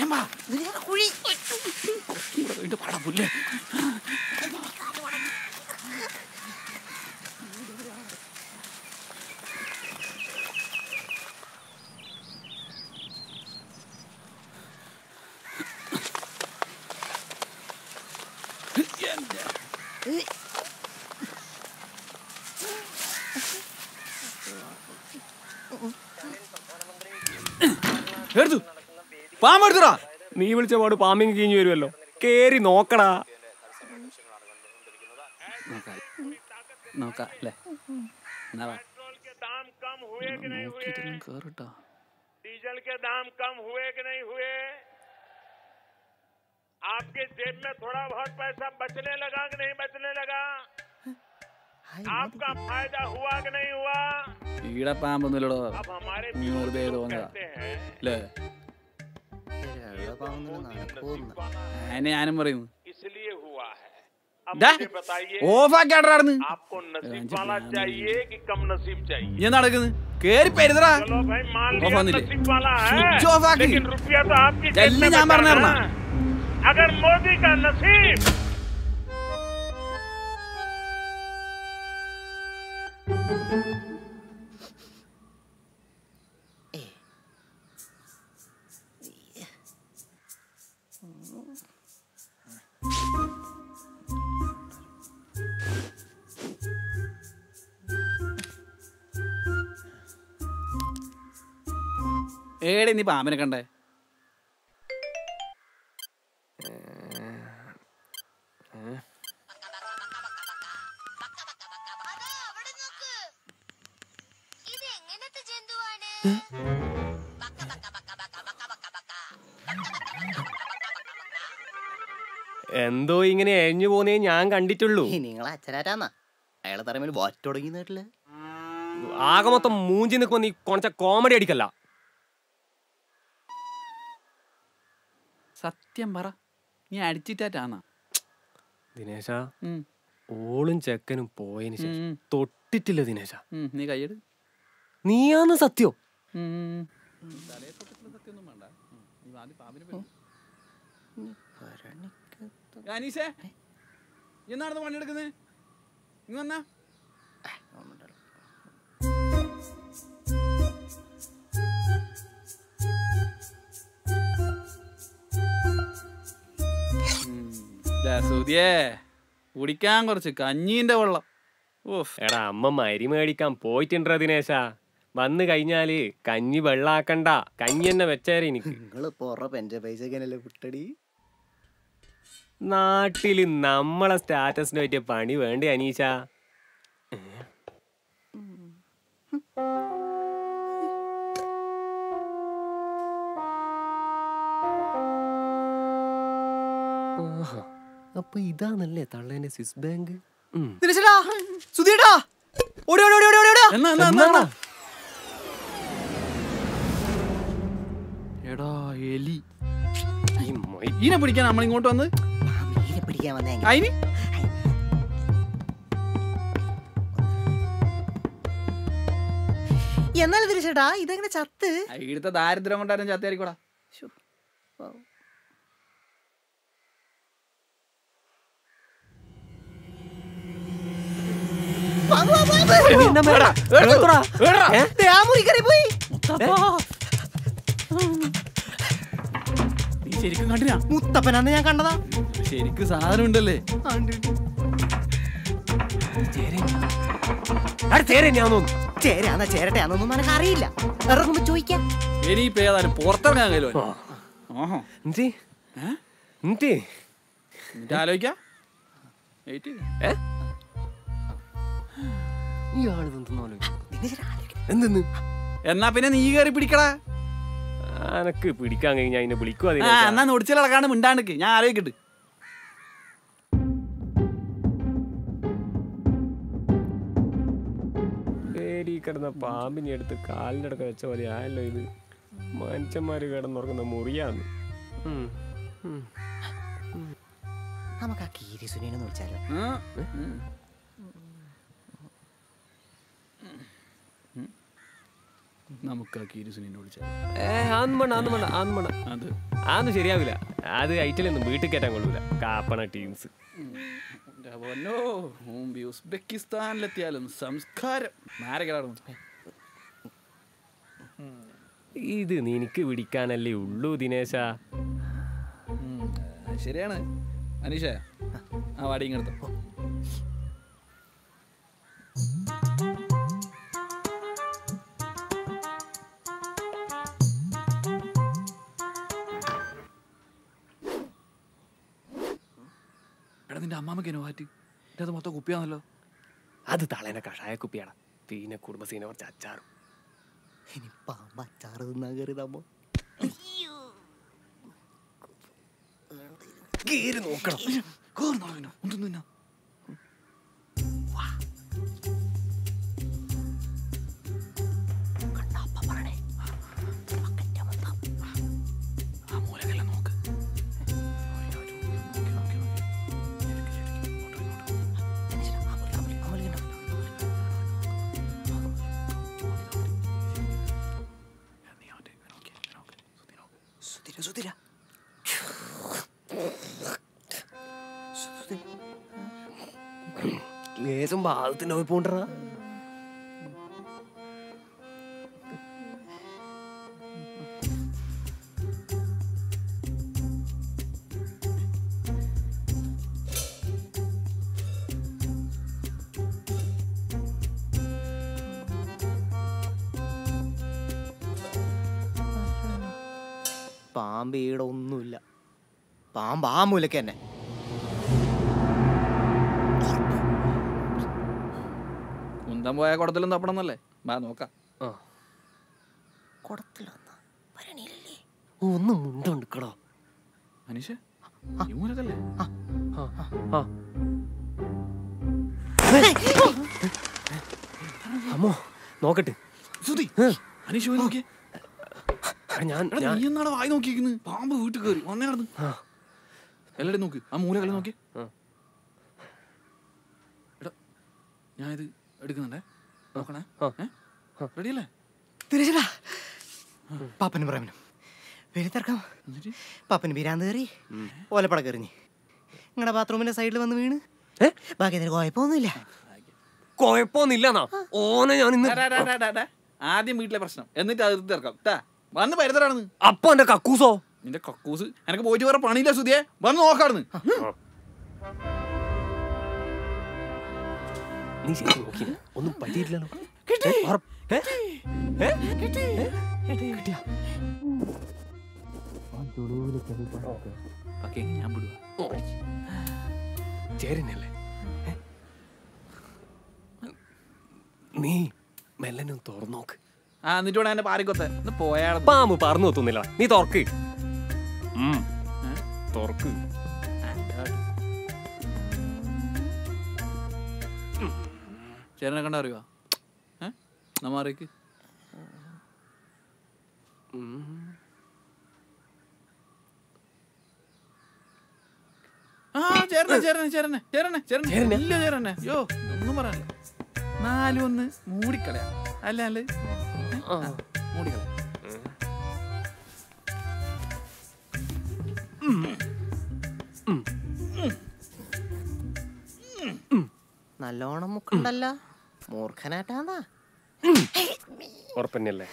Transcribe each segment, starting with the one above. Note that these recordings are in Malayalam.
വേഗം വാ കുഴി ഇവിടെ വീണ്ടും പാടാ പുല്ലേ എടുത്തു പാമ്പെടുത്തടാ നീ വിളിച്ച പാട് പാമ്പിങ് കഴിഞ്ഞു വരുമല്ലോ കേറി നോക്കടാ നോക്കാം നോക്കാം അല്ലേ എന്നാ വാ. നോക്കിയിട്ടൊന്നും കേറിട്ടോ डीजल के दाम कम हुए कि नहीं हुए आपके जेब में थोड़ा बहुत पैसा बचने लगा कि नहीं बचने लगा आपका फायदा हुआ कि नहीं हुआ ഈടെ പാമ്പൊന്നുമില്ലടോ अब हमारे നീ വെറുതെ തോന്നുക कहते हैं അല്ലേ അതിനെ ഞാനും പറയുന്നു इसलिए हुआ है अब ഡാ, मुझे बताइए ഓഫാക്കി നടന്ന് आपको नसीब वाला चाहिए कि कम नसीब चाहिए നീ നടക്കുന്നു കേറി പെരുതടാ चलो भाई मान ऑफ लिया आने ले। नसीब वाला है स्विच ऑफ आके। लेकिन रुपया तो आपकी जेब जल्दी में जा बचा मरना है ना। अपना। अगर मोदी का नसीब ഏടെ നീ പാമ്പിനെ കണ്ടേ അതാ അവിടെ നോക്ക് ഇത് എങ്ങനത്തെ ജന്തുവാണ് എന്തോ ഇങ്ങനെ എഴഞ്ഞു പോന്നേ ഞാൻ കണ്ടിട്ടുള്ളൂ നിങ്ങൾ അച്ഛനാരാന്നാ അയാളെ തറമേൽ വാറ്റ് തുടങ്ങി നേട്ടില്ല ആകെ മൊത്തം മൂഞ്ചി നിൽക്കുമ്പോ നീ കുറച്ച കോമഡി അടിക്കല്ല സത്യം പറ നീ അടിച്ചിട്ടാറ്റാന്നാ ദിനേശ ഉം, ഓളും ചെക്കനും പോയതിന് ശേഷം ഉം. തൊട്ടിട്ടില്ല ദിനേശ ഉം, നീ കൈയ്യെട് നീയാന്ന് സത്യോ ഉം. തലയെ തൊട്ടിട്ടുള്ള സത്യമൊന്നും വേണ്ട ഉം, നീ ആദ്യം പാമ്പിനെ പറ്റി അനീഷേ നീ എന്നാണ് പണിയെടുക്കുന്നത് നീ വന്നാ സുതിയേ കുടിക്കാൻ കുറച്ച് കഞ്ഞീന്റെ വെള്ളം ഓഫ് എടാ അമ്മ മരി മേടിക്കാൻ പോയിട്ടുണ്ടോ ദിനേശ വന്നു കഴിഞ്ഞാല് കഞ്ഞി വെള്ളാക്കണ്ട കഞ്ഞി തന്നെ വെച്ചേരെ എനിക്ക് നിങ്ങള് പൊറ പെൻഷൻ പൈസക്കനല്ലേ വിട്ടടി നാട്ടില് നമ്മളെ സ്റ്റാറ്റസിന് പറ്റിയ പണി വേണ്ടേ അനീഷ ആഹാ. അപ്പൊ ഇതാണല്ലേ തള്ളേന്റെ സ്വിസ് ബാങ്ക് ഉം. സുധീടാ ഓടി ഓടി ഓടി ഓടി ഓടി എന്നാ എന്നാ എന്നാ, എന്നാ എടാ എലി ഈ മൊയ്- ഈനെ പിടിക്കാൻ നമ്മൾ ഇങ്ങോട്ട് വന്ന് മീനെ പിടിക്കാൻ വന്നേ അതിന് എന്നാലും തിരിച്ചേട്ടാ ഇതെങ്ങനെ ചത്ത് ഇവിടുത്തെ ദാരിദ്ര്യം കൊണ്ടാരും ചത്തിയായിരിക്കോടാ ആ മുറി കയറി പോയി നീ ശരിക്കും കണ്ടിനാ മുത്തപ്പനാന്ന് ഞാൻ കണ്ടതാ ശരിക്കും സാധനം ഉണ്ടല്ലേ അവിടെ ചേരെ ഞാൻ തോന്നുന്നു ചേരാന്നാ ചേരട്ടെയാന്നൊന്നും എനിക്ക് അറിയില്ല ഇറങ്ങുമ്പോ ചോദിക്കാം ഇനിയിപ്പോ ഏതായാലും പുറത്തിറങ്ങാൻ കഴിയുമല്ലോ ഓഹോ എന്തേ ഏ? എന്തേ എന്നിട്ട് ആലോചിക്കാം വെയിറ്റ് ചെയ്യ്. ഏ ഈ ആള് എന്തെന്നാലോ എന്തെന്ന് എന്നാ പിന്നെ നീ കയറി പിടിക്കടാ അനക്ക് പിടിക്കാൻ കഴിഞ്ഞാ അതിനെ വിളിക്കുക ആ എന്നാ നൊടിച്ചിലടക്കാണ്ട് മിണ്ടാണ്ടിക്ക് ഞാൻ ആലോചിക്കട്ട് പേടി കിടന്ന പാമ്പിനെ എടുത്ത് കാലിൻ്റെ അടുക്ക വെച്ച പോലെ ആയല്ലോ ഇത് മനുഷ്യന്മാര് കിടന്നുറങ്ങുന്ന മുറിയാന്ന് ഉം. ഉം. നമുക്ക് ആ കീരി സുനീനെ വിളിച്ചാലോ ഉം. ഉം. നമുക്ക് ആ കീരിസുനിനെ വിളിച്ചാൽ ഏ ആന്നും വേണ്ട ആന്നും വേണ്ട ആന്നും വേണ്ട അത് അതൊന്നും ശരിയാവില്ല അത് ഐറ്റിലൊന്നും വീട്ടിൽ കയറ്റാൻ കൊള്ളൂല കാപ്പണ ടീംസ് എൻ്റെ പൊന്നോ മുമ്പ് ഉസ്ബെക്കിസ്ഥാനിലെത്തിയാലും സംസ്കാരം മാരകളാണ് ഇത് നിനക്ക് പിടിക്കാനല്ലേ ഉള്ളൂ ദിനേശ ശരിയാണ് അനീഷ ആ വാടി ഇങ്ങടുത്തോ എടാ നിന്റെ അമ്മാമ്മക്കേനോ വാറ്റ് എൻ്റെ അത് മൊത്തം കുപ്പിയാണല്ലോ അത് തളേനെ കഷായ കുപ്പിയാണ് പിന്നെ കുടുംബസീനെ കുറച്ച് അച്ചാറും ഇനി പാമ്പ് അച്ചാറ് തിന്നാൻ കയറിയതാമോ കീറി നോക്കണം കേറുന്നോ ഒന്നും തിന്നാ ആ മൂലക്കെല്ലാം നോക്ക് സുധിര സുധിര ലേശം ഭാഗത്തിന്റെ പോയി പോണ്ടറാ പാമ്പ് ഈടെ ഒന്നുമില്ല പാമ്പ് ആ മൂലക്ക് തന്നെ കുന്തം പോയ കുടത്തിലും തപ്പണമെന്നല്ലേ വാ നോക്കാം ആ കുടത്തിലൊന്ന ഭരണിയിലല്ലേ ഒന്ന് മുണ്ടുണ്ടിക്കടോ അനീഷ ഈ മൂലക്കല്ലേ ആ അമ്മോ നോക്കട്ടെ സുധി അനീഷ് പോയി നോക്കിയേ എടാ, ഞാൻ എടാ ഞാൻ നീ എന്നാണ് വായി നോക്കിയിരിക്കുന്നത് പാമ്പ് വീട്ടിൽ കയറി വന്നേ നടന്ന് ആ. എല്ലാവരും നോക്ക് ആ മൂലകളെ നോക്കി ആ. എടാ ഞാൻ ഇത് എടുക്കുന്നുണ്ടേ നോക്കണേ ആ. ഏ റെഡിയല്ലേ തിരിച്ചടാ പാപ്പനും പ്രേമനും വെളിത്തിറക്കാം എന്നിട്ട് പാപ്പന് പിരാന്ത് കയറി ഓലപ്പട കയറിഞ്ഞ് നിങ്ങളുടെ ബാത്റൂമിന്റെ സൈഡിൽ വന്ന് വീണ് ഏ? ബാക്കി അതിന് കുഴപ്പമൊന്നുമില്ല കുഴപ്പമൊന്നുമില്ലെന്നാ ഓനെ ഞാൻ ഇന്ന് ഡാ, ഡാ, ഡാ, ഡാ, ഡാ. ആദ്യം വീട്ടിലെ പ്രശ്നം എന്നിട്ട് അത് തീർക്കാം ട്ടാ വന്ന് പരിതരാണെന്ന് അപ്പൊ എന്റെ കക്കൂസോ നിന്റെ കക്കൂസ് എനക്ക് പോയിട്ട് വേറെ പണിയില്ല സുധിയെ വന്ന് നോക്കാടുന്ന് നീ ശരി നോക്കി ഒന്നും പറ്റിയിട്ടില്ലല്ലോ ഏ? ഉറപ്പ്- ഏ? ഏ? ഏ? കിട്ടിയാ? ഓക്കെ ഞാൻ വിടുക ഓ. ചേരുന്നല്ലേ ഏ? നീ മെല്ലനെ ഒന്ന് തുറന്നു നോക്ക് ആ എന്നിട്ട് വേണം എന്നെ പാറിക്കൊത്തെ ഒന്ന് പോയാടുന്നു പാമ്പ് പറന്നു എത്തുന്നില്ല നീ തുറക്ക് ഉം. തുറക്ക് ചേരനെ കണ്ട അറിയുവാ ഏ നമ്മാറേക്ക് ആ ചേരനെ ചേരനെ ചേരനെ ചേരനെ ചേരനെ ചേരനെ? ഇല്ല ചേരനെ യോ ഒന്നും പറയാനില്ല നാലും ഒന്ന് മൂടിക്കളയാ അല്ല അല്ലേ ആ. മൂടിക്കളയാ നല്ലോണം മുക്കുണ്ടല്ല മൂർഖനായിട്ടാന്നാ ഉറപ്പന്നല്ലേ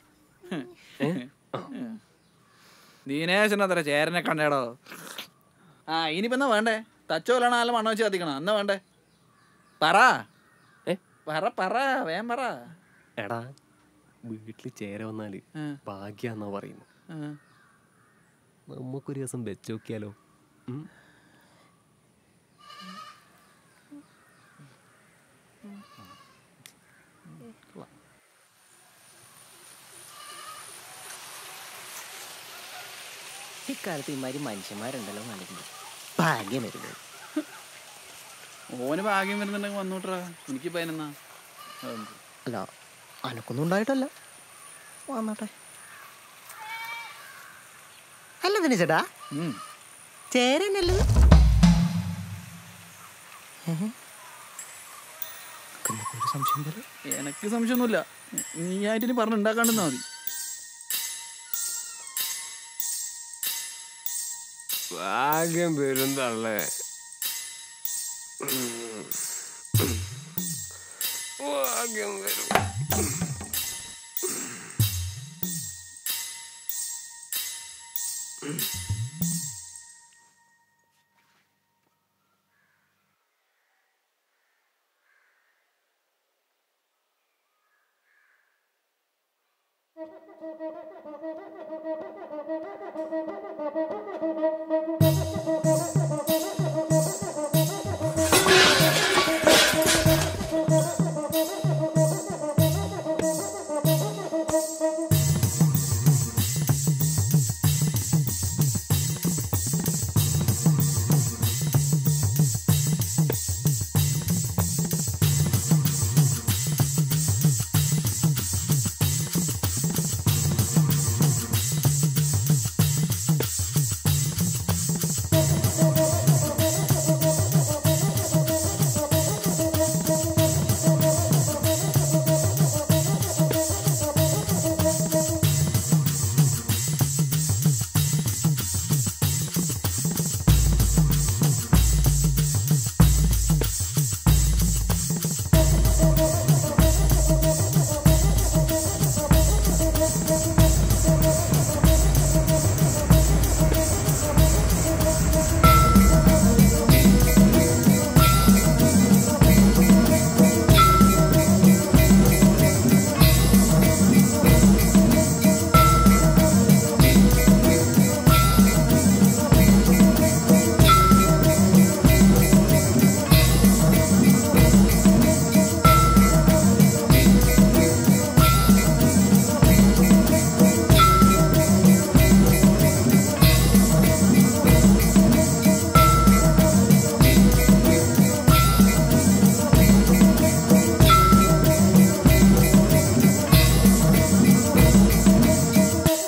ദീനേശൻ അത്ര ചേരനെ കണ്ടേടോ ആ ഇനിയിപ്പോ എന്നാ വേണ്ടേ തച്ചോലാണ് നല്ല മണ്ണ വെച്ച് കത്തിക്കണം എന്നാ വേണ്ടേ പറ ഏ? പറ പറ വേം പറ എടാ വീട്ടിൽ ചേര വന്നാല് ആ, ഭാഗ്യാന്നാ പറയുന്നു ആ. നമുക്കൊരു ദിവസം വെച്ച് നോക്കിയാലോ ഉം? ഇക്കാലത്ത് ഇമാതിരി മനുഷ്യന്മാരുണ്ടല്ലോ നാട്ടിൽ ഭാഗ്യം വരുന്നത് ഓന് ഭാഗ്യം വരുന്നുണ്ടെങ്കിൽ വന്നോട്ടാ എനിക്കിപ്പോ അതിനെന്നാ അല്ല അനക്കൊന്നും ഉണ്ടായിട്ടല്ല വന്നോട്ടെ അല്ല തന്നെ ചേട്ടാ ഉം. ചേരനല്ലത് ഒരു സംശയം പോലെ എനക്ക് സംശയമൊന്നുമില്ല നീ ആയിട്ട് ഇനി പറഞ്ഞുണ്ടാക്കാണ്ടെന്നാ മതി ഭാഗ്യം വരും തള്ളേ ഭാഗ്യം വരും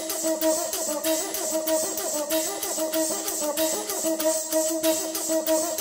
Thank you.